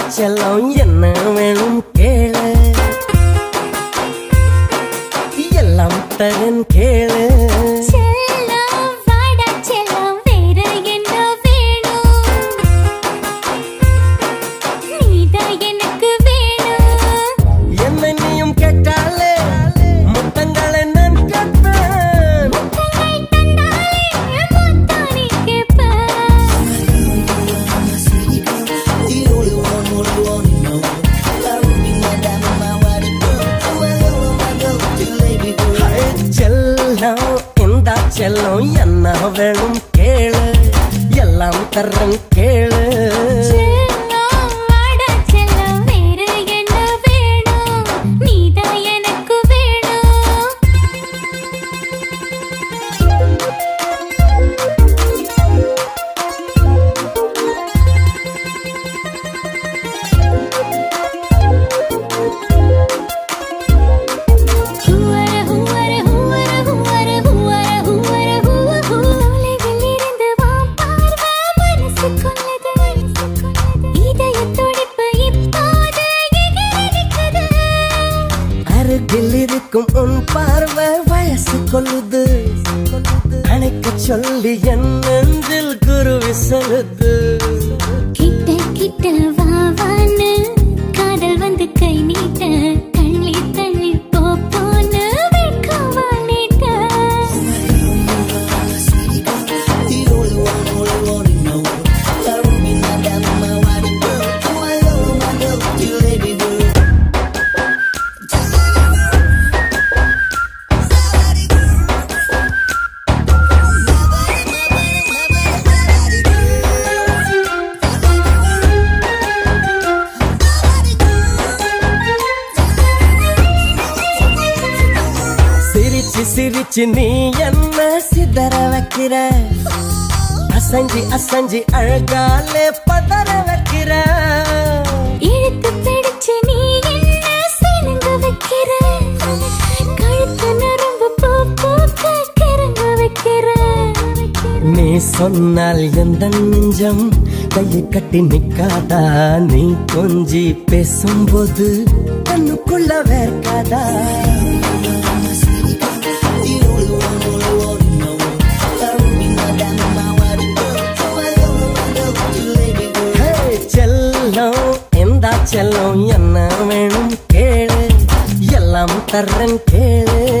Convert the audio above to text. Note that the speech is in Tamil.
செல்லம் என்ன வேணும் கேளு எல்லாம் தரன் கேளு செல்லம் வாடா செல்லம் வேற என்ன வேணும் நீதான் எனக்கு வேணும் என்ன நீயும் கேட்டாலே முத்தங்களை நான் கேட்பேன் முத்தங்களை தந்தாலே முத்தானே கேட்பேன் ஹை, செல்லம் இந்த செல்லம் என்ன வேணும் கேளு எல்லாம் தரன் கேளு செல்லம் வாடா செல்லம் வேற என்ன வேணும் நீதான் எனக்கு வேணும் ஹூவர ஹூவர ஹூவர ஹூவர ஹூவர ஹூவர ஹூவ ஹூ தொலைவில் இருந்து வா பார்வை மனசு கொள்ளது இதய துடிப்பு இப்போது எகிரடிக்குது அருகில் இருக்கும் உன் பார்வை வயசு கொள்ளுது அணைக்க சொல்லி என் நெஞ்சில் குருவி சொல்லுது கிட்ட கிட்ட வா வான்னு காதல் வந்து கை நீட்ட தள்ளி தள்ளி போ போன்னு வெட்கமா நீட்ட சிரிச்சு சிரிச்சு நீ என்ன சிதற வைக்கிற அசஞ்சி அசஞ்சி அழகாலே பதற வைக்கிற இழுத்து பிடிச்சு நீ என்ன சினுங்க வைக்கிற கழுத்து நரம்பு பூ பூக்க கிறங்க வைக்கிற நீ சொன்னால் எந்த நெஞ்சம் கையை கட்டி நிக்காதா நீ கொஞ்சி பேசும்போது கண்ணுக்குள்ள வேர்க்காதா ஹே, செல்லம் எந்த செல்லம் என்ன வேணும் கேளு எல்லாம் தர்றேன் கேளு